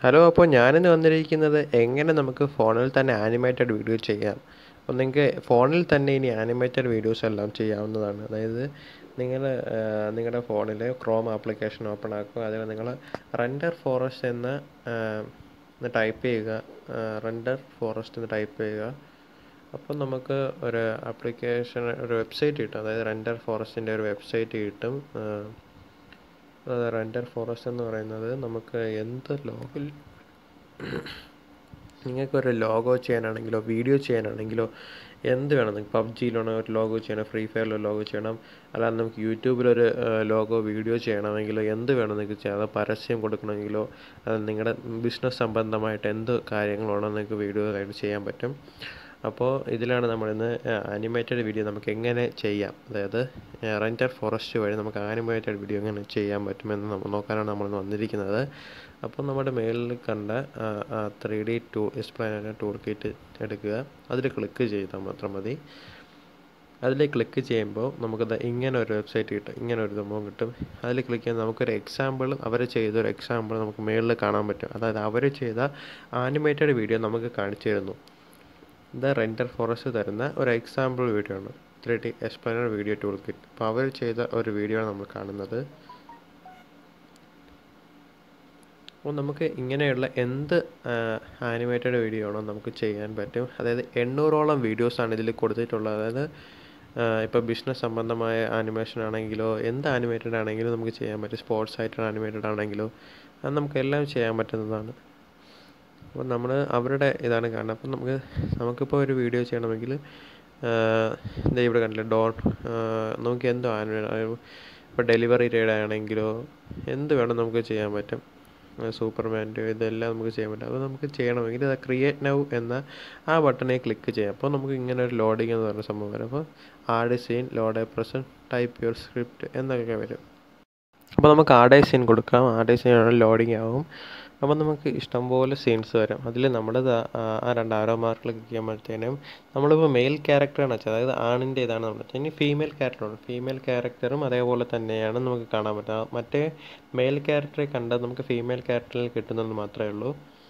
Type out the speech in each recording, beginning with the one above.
hello അപ്പോൾ ഞാനിന്ന് വന്നിരിക്കുന്നത് എങ്ങനെ നമുക്ക് ഫോണിൽ തന്നെ ആനിമേറ്റഡ് വീഡിയോ ചെയ്യാം അപ്പോൾ നിങ്ങൾക്ക് ഫോണിൽ തന്നെ ഇനി ആനിമേറ്റഡ് വീഡിയോസ് എല്ലാം ചെയ്യാവുന്നതാണ് അതായത് നിങ്ങൾ നിങ്ങളുടെ ഫോണിൽ ക്രോം ആപ്ലിക്കേഷൻ ഓപ്പൺ ആക്കുക അതിൽ നിങ്ങൾ റെൻഡർ ഫോറസ്റ്റ് എന്ന് എന്ന് ടൈപ്പ് ചെയ്യുക റെൻഡർ ഫോറസ്റ്റ് എന്ന് ടൈപ്പ് ചെയ്യുക അപ്പോൾ നമുക്ക് ഒരു ആപ്ലിക്കേഷൻ ഒരു വെബ്സൈറ്റ് കിട്ടും അതായത് റെൻഡർ ഫോറസ്റ്റിൻ്റെ ഒരു വെബ്സൈറ്റ് കിട്ടും റെൻഡർ ഫോറസ്റ്റ് എന്ന് പറയുന്നത് നമുക്ക് എന്ത് ലോഗിൽ നിങ്ങൾക്കൊരു ലോഗോ ചെയ്യാനാണെങ്കിലോ വീഡിയോ ചെയ്യാനാണെങ്കിലോ എന്ത് വേണം നിങ്ങൾക്ക് പബ്ജിയിലാണ് ഒരു ലോഗോ ചെയ്യണം ഫ്രീ ഫയറിൽ ഒരു ലോഗോ ചെയ്യണം അല്ലാതെ നമുക്ക് യൂട്യൂബിലൊരു ലോഗോ വീഡിയോ ചെയ്യണമെങ്കിലോ എന്ത് വേണം നിങ്ങൾക്ക് ചെയ്യാം അത് പരസ്യം കൊടുക്കണമെങ്കിലോ അത് നിങ്ങളുടെ ബിസിനസ് സംബന്ധമായിട്ട് എന്ത് കാര്യങ്ങളാണോ നിങ്ങൾക്ക് വീഡിയോ ആയിട്ട് ചെയ്യാൻ പറ്റും അപ്പോൾ ഇതിലാണ് നമ്മളിന്ന് ആനിമേറ്റഡ് വീഡിയോ നമുക്ക് എങ്ങനെ ചെയ്യാം അതായത് റെൻറ്റർ ഫോറസ്റ്റ് വഴി നമുക്ക് ആനിമേറ്റഡ് വീഡിയോ എങ്ങനെ ചെയ്യാൻ പറ്റുമെന്ന് നമ്മൾ നോക്കാനാണ് നമ്മൾ വന്നിരിക്കുന്നത് അപ്പോൾ നമ്മുടെ മേലിൽ കണ്ട three D two explainer tool kit എടുക്കുക അതിൽ ക്ലിക്ക് ചെയ്താൽ മാത്രം മതി അതിൽ ക്ലിക്ക് ചെയ്യുമ്പോൾ നമുക്കത് ഇങ്ങനെ ഒരു വെബ്സൈറ്റ് കിട്ടും ഇങ്ങനെ ഒരു സംഭവം കിട്ടും അതിൽ ക്ലിക്ക് ചെയ്താൽ നമുക്കൊരു എക്സാമ്പിൾ അവർ ചെയ്തൊരു എക്സാമ്പിൾ നമുക്ക് മേളിൽ കാണാൻ പറ്റും അതായത് അവർ ചെയ്ത ആനിമേറ്റഡ് വീഡിയോ നമുക്ക് കാണിച്ചു തരുന്നു ഇത് റെൻഡർ ഫോറസ്റ്റ് തരുന്ന ഒരു എക്സാമ്പിൾ വീഡിയോ ആണ് three D explainer video tool kit അപ്പോൾ അവർ ചെയ്ത ഒരു വീഡിയോ ആണ് നമ്മൾ കാണുന്നത് അപ്പോൾ നമുക്ക് ഇങ്ങനെയുള്ള എന്ത് ആനിമേറ്റഡ് വീഡിയോ ആണോ നമുക്ക് ചെയ്യാൻ പറ്റും അതായത് എണ്ണൂറോളം വീഡിയോസാണ് ഇതിൽ കൊടുത്തിട്ടുള്ളത് അതായത് ഇപ്പോൾ ബിസിനസ് സംബന്ധമായ ആനിമേഷൻ ആണെങ്കിലോ എന്ത് ആനിമേറ്റഡ് ആണെങ്കിലും നമുക്ക് ചെയ്യാൻ പറ്റും സ്പോർട്സ് ആയിട്ട് ആനിമേറ്റഡ് ആണെങ്കിലോ അത് നമുക്ക് എല്ലാം ചെയ്യാൻ പറ്റുന്നതാണ് അപ്പോൾ നമ്മൾ അവരുടെ ഇതാണ് കാണുന്നത് അപ്പം നമുക്ക് നമുക്കിപ്പോൾ ഒരു വീഡിയോ ചെയ്യണമെങ്കിൽ എന്താ ഇവിടെ കണ്ടില്ല ഡോൺ നമുക്ക് എന്തോ ഇപ്പോൾ ഡെലിവറി റൈഡ് ആണെങ്കിലോ എന്ത് വേണം നമുക്ക് ചെയ്യാൻ പറ്റും സൂപ്പർമാൻ്റെ ഇതെല്ലാം നമുക്ക് ചെയ്യാൻ പറ്റും അപ്പോൾ നമുക്ക് ചെയ്യണമെങ്കിൽ അത് ക്രിയേറ്റ് നൗ എന്ന ആ ബട്ടണിൽ ക്ലിക്ക് ചെയ്യാം അപ്പോൾ നമുക്ക് ഇങ്ങനെ ഒരു ലോഡിങ് എന്ന് പറഞ്ഞ സംഭവം വരും അപ്പോൾ add scene load a present type your script എന്നൊക്കെ വരും അപ്പോൾ നമുക്ക് ആഡ് സീൻ കൊടുക്കാം ആഡ് സീൻ ആണ് ലോഡിങ് ആവും അപ്പോൾ നമുക്ക് ഇഷ്ടംപോലെ സീൻസ് വരും അതിൽ നമ്മുടെ ആ രണ്ട് ആരോ മാർക്കിൽ ക്ലിക്ക് ചെയ്യുമ്പോഴത്തേനും നമ്മളിപ്പോൾ മെയിൽ ക്യാരക്ടറാണ് വെച്ചത് അതായത് ആണിൻ്റെ ഇതാണ് നമ്മൾ ഇനി ഫീമെയിൽ ക്യാരക്ടറുണ്ട് ഫീമെയിൽ ക്യാരക്ടറും അതേപോലെ തന്നെയാണ് നമുക്ക് കാണാൻ പറ്റുക മറ്റേ മെയിൽ ക്യാരക്ടറെ കണ്ടാൽ നമുക്ക് ഫീമെയിൽ ക്യാരക്ടറിൽ കിട്ടുന്നത് മാത്രമേ ഉള്ളൂ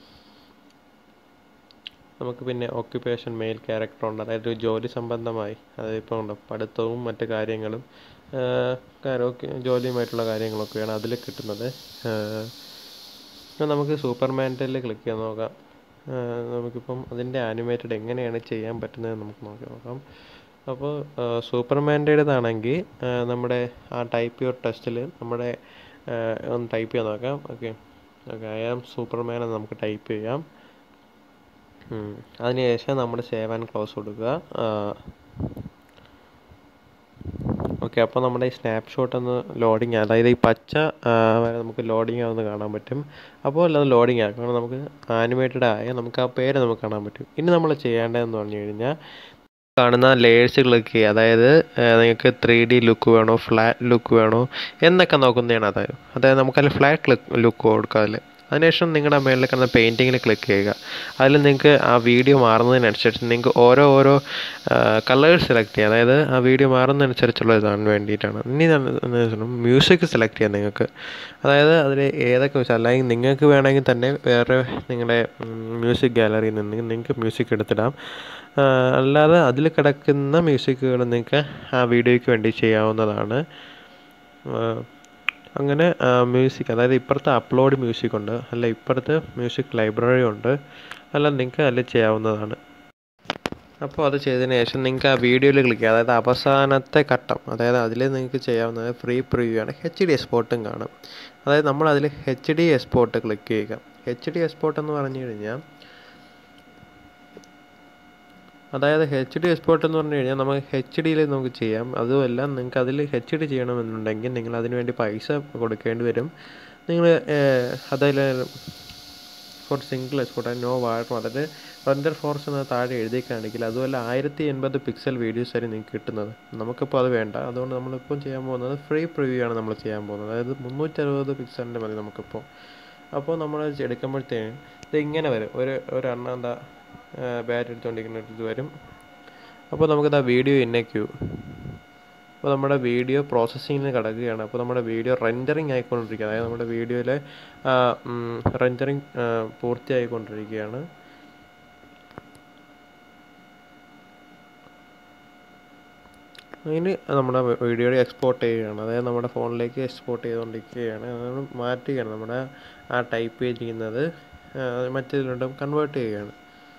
നമുക്ക് പിന്നെ ഓക്യുപ്പേഷൻ മെയിൽ ക്യാരക്ടറുണ്ട് അതായത് ജോലി സംബന്ധമായി അതായത് ഇപ്പോൾ ഉണ്ട് പഠിത്തവും മറ്റു കാര്യങ്ങളും ജോലിയുമായിട്ടുള്ള കാര്യങ്ങളൊക്കെയാണ് അതിൽ കിട്ടുന്നത് നമുക്ക് സൂപ്പർമാൻ്റെ ക്ലിക്ക് ചെയ്ത് നോക്കാം നമുക്കിപ്പം അതിൻ്റെ ആനിമേറ്റഡ് എങ്ങനെയാണ് ചെയ്യാൻ പറ്റുന്നത് നമുക്ക് നോക്കി നോക്കാം അപ്പോൾ സൂപ്പർമാൻ്റേതാണെങ്കിൽ നമ്മുടെ ആ ടൈപ്പ് യുവർ ടെസ്റ്റിൽ നമ്മുടെ ഒന്ന് ടൈപ്പ് ചെയ്യാൻ നോക്കാം okay okay I am Superman എന്ന് നമുക്ക് ടൈപ്പ് ചെയ്യാം അതിനുശേഷം നമ്മൾ സേവ് ആൻഡ് ക്ലോസ് കൊടുക്കുക ഓക്കെ അപ്പോൾ നമ്മുടെ ഈ സ്നാപ്ഷോട്ട് ഒന്ന് ലോഡിങ് അതായത് ഈ പച്ച വരെ നമുക്ക് ലോഡിങ് ആവുന്ന കാണാൻ പറ്റും അപ്പോൾ അത് ലോഡിങ് ആക്കണം നമുക്ക് ആനിമേറ്റഡ് ആയ നമുക്ക് ആ പേര് നമുക്ക് കാണാൻ പറ്റും ഇനി നമ്മൾ ചെയ്യേണ്ടതെന്ന് പറഞ്ഞു കഴിഞ്ഞാൽ കാണുന്ന ലേയേഴ്സ് ക്ലിക്ക് ചെയ്യുക അതായത് നിങ്ങൾക്ക് ത്രീ ഡി ലുക്ക് വേണോ ഫ്ലാറ്റ് ലുക്ക് വേണോ എന്നൊക്കെ നോക്കുന്നതാണ് അതായത് അതായത് നമുക്കതിൽ ഫ്ലാറ്റ് ലുക്ക് ലുക്ക് കൊടുക്കുക അതിൽ അതിനുശേഷം നിങ്ങളുടെ മേളിൽ കിടന്ന പെയിൻറ്റിങ്ങിൽ ക്ലിക്ക് ചെയ്യുക അതിൽ നിങ്ങൾക്ക് ആ വീഡിയോ മാറുന്നതിനനുസരിച്ച് നിങ്ങൾക്ക് ഓരോ ഓരോ കളേഴ്സ് സെലക്ട് ചെയ്യുക അതായത് ആ വീഡിയോ മാറുന്നതനുസരിച്ചുള്ള ഇതാണ് വേണ്ടിയിട്ടാണ് ഇനി മ്യൂസിക് സെലക്ട് ചെയ്യാം നിങ്ങൾക്ക് അതായത് അതിൽ ഏതൊക്കെ വെച്ചാൽ അല്ലെങ്കിൽ നിങ്ങൾക്ക് വേണമെങ്കിൽ തന്നെ വേറെ നിങ്ങളുടെ മ്യൂസിക് ഗാലറിയിൽ നിന്ന് നിങ്ങൾക്ക് മ്യൂസിക് എടുത്തിടാം അല്ലാതെ അതിൽ കിടക്കുന്ന മ്യൂസിക്കുകൾ നിങ്ങൾക്ക് ആ വീഡിയോയ്ക്ക് വേണ്ടി ചെയ്യാവുന്നതാണ് അങ്ങനെ മ്യൂസിക് അതായത് ഇപ്പുറത്ത് അപ്ലോഡ് മ്യൂസിക് ഉണ്ട് അല്ല ഇപ്പുറത്ത് മ്യൂസിക് ലൈബ്രറി ഉണ്ട് അല്ല നിങ്ങൾക്ക് അതിൽ ചെയ്യാവുന്നതാണ് അപ്പോൾ അത് ചെയ്തതിന് ശേഷം നിങ്ങൾക്ക് ആ വീഡിയോയിൽ ക്ലിക്ക് ചെയ്യുക അതായത് അവസാനത്തെ ഘട്ടം അതായത് അതിൽ നിങ്ങൾക്ക് ചെയ്യാവുന്നത് ഫ്രീ പ്രിവ്യൂ ആണ് എച്ച് ഡി എക്സ്പോർട്ടും കാണും അതായത് നമ്മൾ അതിൽ എച്ച് ഡി എക്സ്പോർട്ട് ക്ലിക്ക് ചെയ്യുക എച്ച് ഡി എക്സ്പോർട്ട് എന്ന് പറഞ്ഞു കഴിഞ്ഞാൽ അതായത് എച്ച് ഡി എക്സ്പോർട്ട് എന്ന് പറഞ്ഞു കഴിഞ്ഞാൽ നമുക്ക് എച്ച് ഡിയിൽ നമുക്ക് ചെയ്യാം അതുമല്ല നിങ്ങൾക്ക് അതിൽ എച്ച് ഡി ചെയ്യണമെന്നുണ്ടെങ്കിൽ നിങ്ങൾ അതിന് വേണ്ടി പൈസ കൊടുക്കേണ്ടി വരും നിങ്ങൾ അതിൽ ഫോർ സിംഗിൾ എക്സ്പോർട്ട് നോ വാഴണം അതിൽ റെൻഡർ ഫോർസ് എന്ന താഴെ എഴുതിക്കാണെങ്കിൽ അതുപോലെ ആയിരത്തി എൺപത് പിക്സൽ വീഡിയോസ് ആയിരിക്കും നിങ്ങൾക്ക് കിട്ടുന്നത് നമുക്കിപ്പോൾ അത് വേണ്ട അതുകൊണ്ട് നമ്മളിപ്പം ചെയ്യാൻ പോകുന്നത് ഫ്രീ പ്രിവ്യൂ ആണ് നമ്മൾ ചെയ്യാൻ പോകുന്നത് അതായത് മുന്നൂറ്ററുപത് പിക്സലിൻ്റെ മതി നമുക്കിപ്പോൾ അപ്പോൾ നമ്മൾ എടുക്കുമ്പോഴത്തേനും ഇത് ഇങ്ങനെ വരും ഒരു ഒരു എണ്ണ എന്താ ബാറ്റ് എടുത്തുകൊണ്ടിരിക്കുന്ന ഇത് വരും അപ്പോൾ നമുക്കിത് ആ വീഡിയോ ഇന്നെ ക്യൂ അപ്പോൾ നമ്മുടെ വീഡിയോ പ്രോസസ്സിങ്ങിന് കിടക്കുകയാണ് അപ്പോൾ നമ്മുടെ വീഡിയോ റെൻഡറിങ് ആയിക്കൊണ്ടിരിക്കുക അതായത് നമ്മുടെ വീഡിയോയിലെ റെൻഡറിങ് പൂർത്തിയായിക്കൊണ്ടിരിക്കുകയാണ് അതിന് നമ്മുടെ വീഡിയോ എക്സ്പോർട്ട് ചെയ്യുകയാണ് അതായത് നമ്മുടെ ഫോണിലേക്ക് എക്സ്പോർട്ട് ചെയ്തുകൊണ്ടിരിക്കുകയാണ് നമ്മൾ മാറ്റുകയാണ് നമ്മുടെ ആ ടൈപ്പ് ചെയ്തിരിക്കുന്നത് മറ്റേതിലോട്ടും കൺവേർട്ട് ചെയ്യുകയാണ്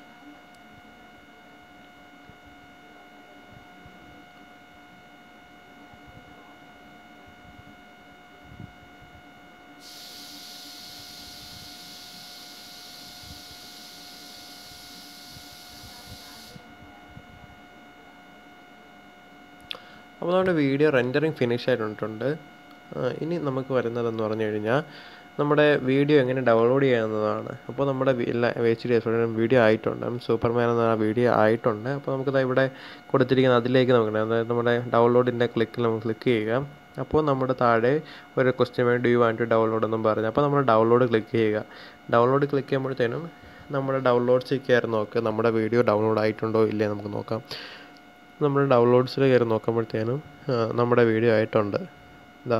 അപ്പോൾ നമ്മുടെ വീഡിയോ റെൻഡറിങ് ഫിനിഷ് ആയിട്ടുണ്ട് ഇനി നമുക്ക് വരുന്നതെന്ന് പറഞ്ഞു കഴിഞ്ഞാൽ നമ്മുടെ വീഡിയോ എങ്ങനെ ഡൗൺലോഡ് ചെയ്യാവുന്നതാണ് അപ്പോൾ നമ്മുടെ എച്ച് ഡി എസ് വീഡിയോ ആയിട്ടുണ്ട് സൂപ്പർമാൻ എന്ന വീഡിയോ ആയിട്ടുണ്ട് അപ്പോൾ നമുക്കത് ഇവിടെ കൊടുത്തിരിക്കുന്ന അതിലേക്ക് നോക്കണം അതായത് നമ്മുടെ ഡൗൺലോഡിൻ്റെ ക്ലിക്കിൽ നമുക്ക് ക്ലിക്ക് ചെയ്യുക അപ്പോൾ നമ്മുടെ താഴെ ഒരു ക്വസ്റ്റ്യൻ വേണ്ടി യു വാണ്ട് ടു ഡൗൺലോഡ് എന്നും പറഞ്ഞു അപ്പോൾ നമ്മൾ ഡൗൺലോഡ് ക്ലിക്ക് ചെയ്യുക ഡൗൺലോഡ് ക്ലിക്ക് ചെയ്യുമ്പോഴത്തേനും നമ്മുടെ ഡൗൺലോഡ്സിൽ കയറി നോക്കുക നമ്മുടെ വീഡിയോ ഡൗൺലോഡ് ആയിട്ടുണ്ടോ ഇല്ലേ നമുക്ക് നോക്കാം നമ്മൾ ഡൗൺലോഡ്സിൽ കയറി നോക്കുമ്പോഴത്തേനും നമ്മുടെ വീഡിയോ ആയിട്ടുണ്ട് ഇതാ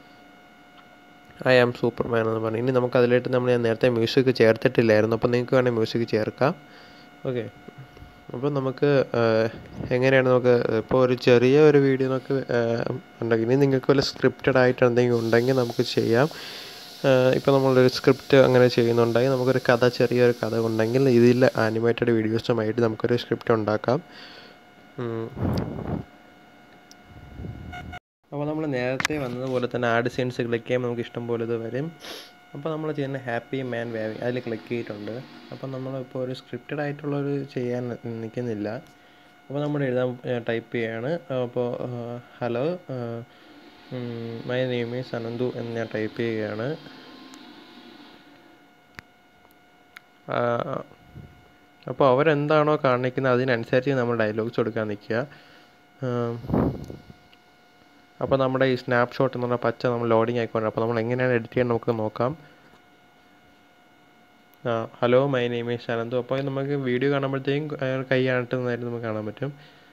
ഐ ആം സൂപ്പർമാൻ എന്ന് പറഞ്ഞു ഇനി നമുക്ക് അതിലായിട്ട് നമ്മൾ ഞാൻ നേരത്തെ മ്യൂസിക് ചേർത്തിട്ടില്ലായിരുന്നു അപ്പോൾ നിങ്ങൾക്ക് വേണമെങ്കിൽ മ്യൂസിക് ചേർക്കാം ഓക്കെ അപ്പോൾ നമുക്ക് എങ്ങനെയാണ് നമുക്ക് ഇപ്പോൾ ഒരു ചെറിയ ഒരു വീഡിയോ നമുക്ക് ഉണ്ടെങ്കിൽ ഇനി നിങ്ങൾക്ക് വല്ല സ്ക്രിപ്റ്റഡ് ആയിട്ട് എന്തെങ്കിലും ഉണ്ടെങ്കിൽ നമുക്ക് ചെയ്യാം ഇപ്പോൾ നമ്മളൊരു സ്ക്രിപ്റ്റ് അങ്ങനെ ചെയ്യുന്നുണ്ടെങ്കിൽ നമുക്കൊരു കഥ ചെറിയൊരു കഥ ഉണ്ടെങ്കിൽ ഇതിൽ ആനിമേറ്റഡ് വീഡിയോസുമായിട്ട് നമുക്കൊരു സ്ക്രിപ്റ്റ് ഉണ്ടാക്കാം അപ്പോൾ നമ്മൾ നേരത്തെ വന്നതുപോലെ തന്നെ ആഡ് സീൻസ് ക്ലിക്ക് ചെയ്യുമ്പോൾ നമുക്ക് ഇഷ്ടം പോലെ ഇത് വരും അപ്പോൾ നമ്മൾ ചെയ്യുന്ന ഹാപ്പി മാൻ വേവി അതിൽ ക്ലിക്ക് ചെയ്തിട്ടുണ്ട് അപ്പോൾ നമ്മളിപ്പോൾ ഒരു സ്ക്രിപ്റ്റഡ് ആയിട്ടുള്ളൊരു ചെയ്യാൻ നിൽക്കുന്നില്ല അപ്പോൾ നമ്മൾ എഴുതാൻ ടൈപ്പ് ചെയ്യാണ് അപ്പോൾ hello my name is Ananthu എന്ന് ഞാൻ ടൈപ്പ് ചെയ്യുകയാണ് അപ്പോൾ അവരെന്താണോ കാണിക്കുന്നത് അതിനനുസരിച്ച് നമ്മൾ ഡയലോഗ്സ് കൊടുക്കാൻ നിൽക്കുക അപ്പോൾ നമ്മുടെ ഈ സ്നാപ്ഷോട്ട് എന്ന് പറഞ്ഞാൽ പച്ച നമ്മൾ ലോഡിങ് ആയിക്കൊണ്ട് അപ്പോൾ നമ്മൾ എങ്ങനെയാണ് എഡിറ്റ് ചെയ്യാൻ നമുക്ക് നോക്കാം ആ hello my name is Ananthu അപ്പോൾ നമുക്ക് വീഡിയോ കാണുമ്പോഴത്തേക്കും കൈ ആട്ടുന്നതായിട്ട് നമുക്ക് കാണാൻ പറ്റും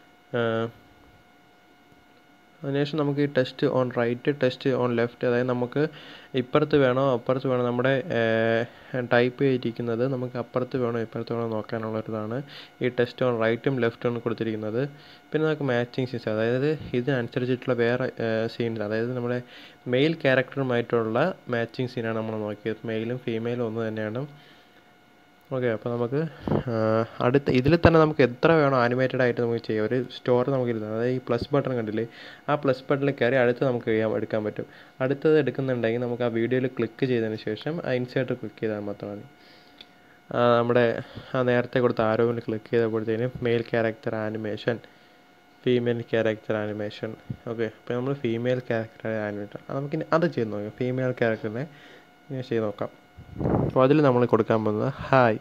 അതിനുശേഷം നമുക്ക് ഈ text on right text on left അതായത് നമുക്ക് ഇപ്പുറത്ത് വേണോ അപ്പുറത്ത് വേണോ നമ്മുടെ ടൈപ്പ് ചെയ്തിരിക്കുന്നത് നമുക്ക് അപ്പുറത്ത് വേണോ ഇപ്പുറത്ത് വേണോ നോക്കാനുള്ള ഒരിതാണ് ഈ ടെസ്റ്റ് ഓൺ റൈറ്റും ലെഫ്റ്റും കൊടുത്തിരിക്കുന്നത് പിന്നെ നമുക്ക് മാച്ചിങ് സീൻസ് അതായത് ഇതിനനുസരിച്ചിട്ടുള്ള വേറെ സീൻസ് അതായത് നമ്മുടെ മെയിൽ ക്യാരക്ടറുമായിട്ടുള്ള മാച്ചിങ് സീനാണ് നമ്മൾ നോക്കിയത് മെയിലും ഫീമെയിലും ഒന്ന് തന്നെയാണ് ഓക്കെ അപ്പോൾ നമുക്ക് അടുത്ത ഇതിൽ തന്നെ നമുക്ക് എത്ര വേണോ ആനിമേറ്റഡ് ആയിട്ട് നമുക്ക് ചെയ്യാം ഒരു സ്റ്റോർ നമുക്ക് ഇരുന്നത് അതായത് ഈ പ്ലസ് ബട്ടൺ കണ്ടില്ലേ ആ പ്ലസ് ബട്ടണിൽ കയറി അടുത്ത് നമുക്ക് ചെയ്യാൻ എടുക്കാൻ പറ്റും അടുത്തത് എടുക്കുന്നുണ്ടെങ്കിൽ നമുക്ക് ആ വീഡിയോയിൽ ക്ലിക്ക് ചെയ്തതിന് ശേഷം ആ ഇൻസേർട്ട് ക്ലിക്ക് ചെയ്താൽ മാത്രം മതി നമ്മുടെ ആ നേരത്തെ കൊടുത്ത ആരോവിൽ ക്ലിക്ക് ചെയ്തപ്പോഴത്തേനും male character animation female character animation okay അപ്പോൾ നമ്മൾ ഫീമെയിൽ ക്യാരക്ടർ ആനിമേറ്റർ നമുക്കിനി അത് ചെയ്ത് നോക്കാം ഫീമെയിൽ ക്യാരക്ടറിനെ ചെയ്ത് നോക്കാം അപ്പോൾ അതിൽ നമ്മൾ കൊടുക്കാൻ പോകുന്നത് ഹായ്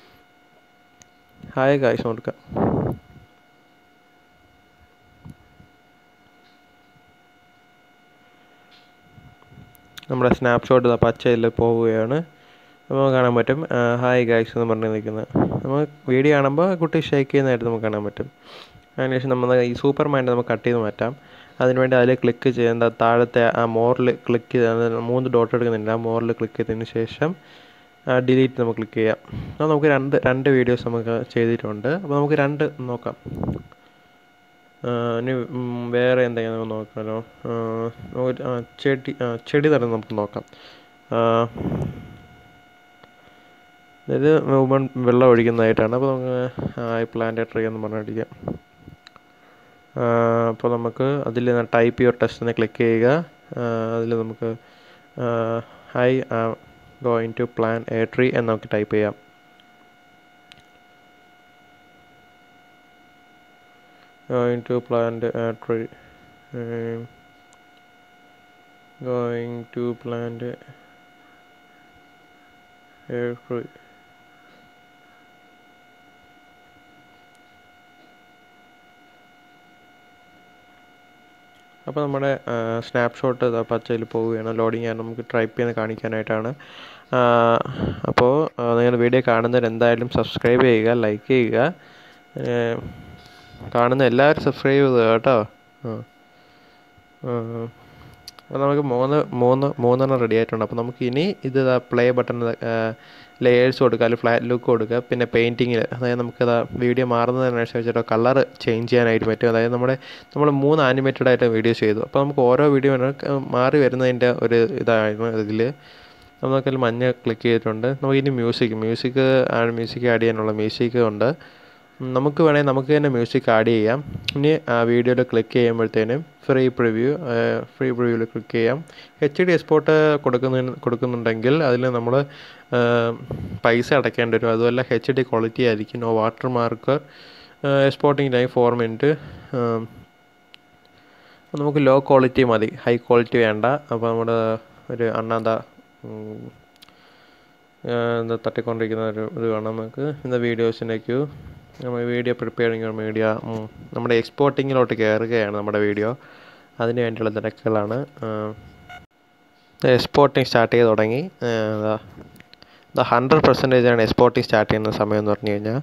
ഹായ് കാഴ്ച കൊടുക്കാം നമ്മുടെ സ്നാപ്ഷോട്ട് പച്ചയിൽ പോവുകയാണ് അപ്പോൾ കാണാൻ പറ്റും ഹായ് ഗായ്സ് എന്ന് പറഞ്ഞ് നിൽക്കുന്നത് നമ്മൾ വീഡിയോ കാണുമ്പോൾ കുട്ടി ഷേക്ക് ചെയ്യുന്നതായിട്ട് നമുക്ക് കാണാൻ പറ്റും അതിനുശേഷം നമ്മൾ ഈ സൂപ്പർ മൈൻഡ് നമുക്ക് കട്ട് ചെയ്ത് മാറ്റാം അതിനുവേണ്ടി അതിൽ ക്ലിക്ക് ചെയ്യേണ്ട താഴത്തെ ആ മോറിൽ ക്ലിക്ക് ചെയ്ത് മൂന്ന് ഡോട്ട് എടുക്കുന്നുണ്ട് ആ മോറിൽ ക്ലിക്ക് ചെയ്തതിന് ശേഷം ഡിലീറ്റ് നമുക്ക് ക്ലിക്ക് ചെയ്യാം അപ്പോൾ നമുക്ക് രണ്ട് രണ്ട് വീഡിയോസ് നമുക്ക് ചെയ്തിട്ടുണ്ട് അപ്പോൾ നമുക്ക് രണ്ട് നോക്കാം ഇനി വേറെ എന്തെങ്കിലും നമുക്ക് നോക്കാമല്ലോ ചെടി ചെടി തന്നെ നമുക്ക് നോക്കാം ഇത് വുമൺ വെള്ളം ഒഴിക്കുന്നതായിട്ടാണ് അപ്പോൾ നമുക്ക് ഐ പ്ലാന്റ് ട്രീ എന്ന് പറഞ്ഞടിക്കാം അപ്പോൾ നമുക്ക് അതിൽ ടൈപ്പ് യുവർ ടെസ്റ്റ് എന്ന് ക്ലിക്ക് ചെയ്യുക അതിൽ നമുക്ക് I going to plan a tree എന്ന് നമുക്ക് ടൈപ്പ് ചെയ്യാം going to plant a tree um, going to plant a tree അപ്പോൾ നമ്മുടെ സ്നാപ്ഷോട്ട് പച്ചയിൽ പോവുകയാണ് ലോഡിങ് ആണ് നമുക്ക് ടൈപ്പ് ചെയ്ത് കാണിക്കാനായിട്ടാണ് അപ്പോൾ നിങ്ങൾ വീഡിയോ കാണുന്നവർ എന്തായാലും സബ്സ്ക്രൈബ് ചെയ്യുക ലൈക്ക് ചെയ്യുക കാണുന്ന എല്ലാവരും സബ്സ്ക്രൈബ് ചെയ്തുക കേട്ടോ ആ അപ്പോൾ നമുക്ക് മൂന്ന് മൂന്ന് മൂന്നെണ്ണം റെഡി ആയിട്ടുണ്ട് അപ്പോൾ നമുക്ക് ഇനി ഇത് പ്ലേ ബട്ടൺ ലെയേഴ്സ് കൊടുക്കുക അല്ലെങ്കിൽ ഫ്ലാറ്റ് ലുക്ക് കൊടുക്കുക പിന്നെ പെയിൻറ്റിങ്ങിൽ അതായത് നമുക്കത് വീഡിയോ മാറുന്നതിനനുസരിച്ചിട്ട് കളർ ചേഞ്ച് ചെയ്യാനായിട്ട് പറ്റും അതായത് നമ്മുടെ നമ്മൾ മൂന്ന് ആനിമേറ്റഡ് ആയിട്ട് വീഡിയോ ചെയ്തു അപ്പോൾ നമുക്ക് ഓരോ വീഡിയോ മാറി വരുന്നതിൻ്റെ ഒരു ഇതായിരുന്നു ഇതിൽ നമുക്കതിൽ മഞ്ഞ ക്ലിക്ക് ചെയ്തിട്ടുണ്ട് നമുക്ക് ഇനി മ്യൂസിക് മ്യൂസിക് ആണ് മ്യൂസിക് ആഡ് ചെയ്യാനുള്ള മ്യൂസിക് ഉണ്ട് നമുക്ക് വേണമെങ്കിൽ നമുക്ക് തന്നെ മ്യൂസിക് ആഡ് ചെയ്യാം ഇനി ആ വീഡിയോയിൽ ക്ലിക്ക് ചെയ്യുമ്പോഴത്തേനും ഫ്രീ പ്രിവ്യൂ ഫ്രീ പ്രിവ്യൂവിൽ ക്ലിക്ക് ചെയ്യാം എച്ച് ഡി എക്സ്പോർട്ട് കൊടുക്കുന്ന കൊടുക്കുന്നുണ്ടെങ്കിൽ അതിൽ നമ്മൾ പൈസ അടയ്ക്കേണ്ടി വരും അതുമല്ല എച്ച് ഡി ക്വാളിറ്റി ആയിരിക്കും no watermark exporting time for minute നമുക്ക് ലോ ക്വാളിറ്റി മതി ഹൈ ക്വാളിറ്റി വേണ്ട അപ്പോൾ നമ്മുടെ ഒരു അണ്ണാന്ത എന്താ തട്ടിക്കൊണ്ടിരിക്കുന്ന ഒരു ഇത് കാണാം നമുക്ക് ഇന്ന വീഡിയോസിലേക്ക് നമ്മൾ വീഡിയോ പ്രിപ്പയറിങ് മീഡിയ നമ്മുടെ എക്സ്പോർട്ടിങ്ങിലോട്ട് കയറുകയാണ് നമ്മുടെ വീഡിയോ അതിന് വേണ്ടിയുള്ള തിരക്കുകളാണ് എക്സ്പോർട്ടിങ് സ്റ്റാർട്ട് ചെയ്ത് തുടങ്ങി ദ ഹൺഡ്രഡ് പെർസെൻറ്റേജ് ആണ് എക്സ്പോർട്ടിങ് സ്റ്റാർട്ട് ചെയ്യുന്ന സമയം എന്ന് പറഞ്ഞു കഴിഞ്ഞാൽ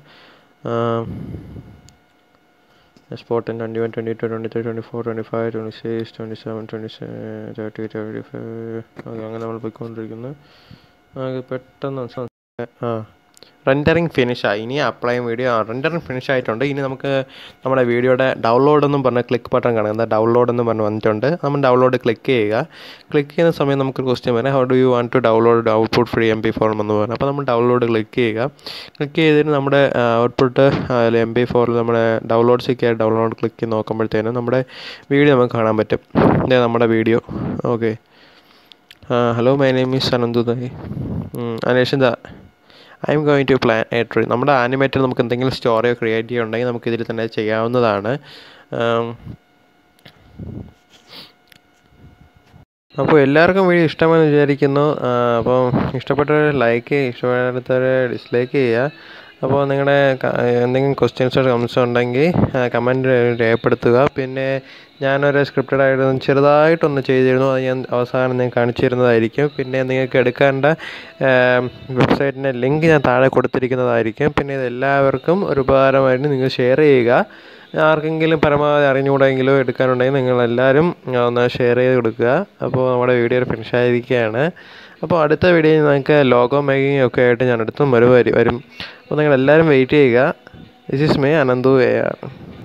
exporting twenty one twenty two twenty three twenty four twenty five twenty six twenty seven twenty thirty thirty five അങ്ങനെ നമ്മൾ പോയിക്കൊണ്ടിരിക്കുന്നു പെട്ടെന്ന് ആ റെൻഡറിങ് ഫിനിഷായി ഇനി അപ്ലൈ വീഡിയോ റെൻഡറിങ് ഫിനിഷ് ആയിട്ടുണ്ട് ഇനി നമുക്ക് നമ്മുടെ വീഡിയോയുടെ ഡൗൺലോഡ് എന്നും പറഞ്ഞ ക്ലിക്ക് ബട്ടൺ കാണുക ഡൗൺലോഡ് എന്ന് പറഞ്ഞ് വന്നിട്ടുണ്ട് നമ്മൾ ഡൗൺലോഡ് ക്ലിക്ക് ചെയ്യുക ക്ലിക്ക് ചെയ്യുന്ന സമയം നമുക്ക് ക്വസ്റ്റ്യൻ വരാം how do you want to download output free M P four എന്ന് പറഞ്ഞു അപ്പോൾ നമ്മൾ ഡൗൺലോഡ് ക്ലിക്ക് ചെയ്യുക ക്ലിക്ക് ചെയ്തിട്ട് നമ്മുടെ ഔട്ട്പുട്ട് എം പി ഫോറിൽ നമ്മുടെ ഡൗൺലോഡ് കയറി ഡൗൺലോഡ് ക്ലിക്ക് ചെയ്ത് നോക്കുമ്പോഴത്തേനും നമ്മുടെ വീഡിയോ നമുക്ക് കാണാൻ പറ്റും ഇതേ നമ്മുടെ video okay hello my name is അനന്തുദായി അനേഷൻ the I'm going to plan a tree നമ്മുടെ ആനിമേറ്റർ നമുക്ക് എന്തെങ്കിലും സ്റ്റോറിയോ ക്രിയേറ്റ് ചെയ്യുന്നുണ്ടെങ്കിൽ നമുക്ക് ഇതിൽ തന്നെ ചെയ്യാവുന്നതാണ് അപ്പോൾ എല്ലാവർക്കും വീഡിയോ ഇഷ്ടമെന്ന് വിചാരിക്കുന്നു അപ്പം ഇഷ്ടപ്പെട്ടവർ ലൈക്ക് ഇഷ്ടപ്പെടാത്തവർ ഡിസ്ലൈക്ക് ചെയ്യുക അപ്പോൾ നിങ്ങളുടെ എന്തെങ്കിലും ക്വസ്റ്റ്യൻസോ കമൻസോ ഉണ്ടെങ്കിൽ കമൻറ്റ് രേഖപ്പെടുത്തുക പിന്നെ ഞാനൊരു സ്ക്രിപ്റ്റഡ് ആയിട്ട് ചെറുതായിട്ടൊന്ന് ചെയ്തിരുന്നു അത് ഞാൻ അവസാനം ഞാൻ കാണിച്ചു തരുന്നതായിരിക്കും പിന്നെ നിങ്ങൾക്ക് എടുക്കേണ്ട വെബ്സൈറ്റിൻ്റെ ലിങ്ക് ഞാൻ താഴെ കൊടുത്തിരിക്കുന്നതായിരിക്കും പിന്നെ ഇത് എല്ലാവർക്കും ഒരു ഉപകാരമായിട്ട് നിങ്ങൾ ഷെയർ ചെയ്യുക ആർക്കെങ്കിലും പരമാവധി അറിഞ്ഞുകൂടെങ്കിലും എടുക്കാനുണ്ടെങ്കിൽ നിങ്ങളെല്ലാവരും ഒന്ന് ഷെയർ ചെയ്ത് കൊടുക്കുക അപ്പോൾ നമ്മുടെ വീഡിയോ ഫിനിഷ് ആയിരിക്കുകയാണ് അപ്പോൾ അടുത്ത വീഡിയോയിൽ നിങ്ങൾക്ക് ലോഗോ മേക്കിംഗ് ഒക്കെ ആയിട്ട് ഞാൻ അടുത്തും വരും വരും അപ്പോൾ നിങ്ങളെല്ലാവരും വെയിറ്റ് ചെയ്യുക this is me Ananthu A R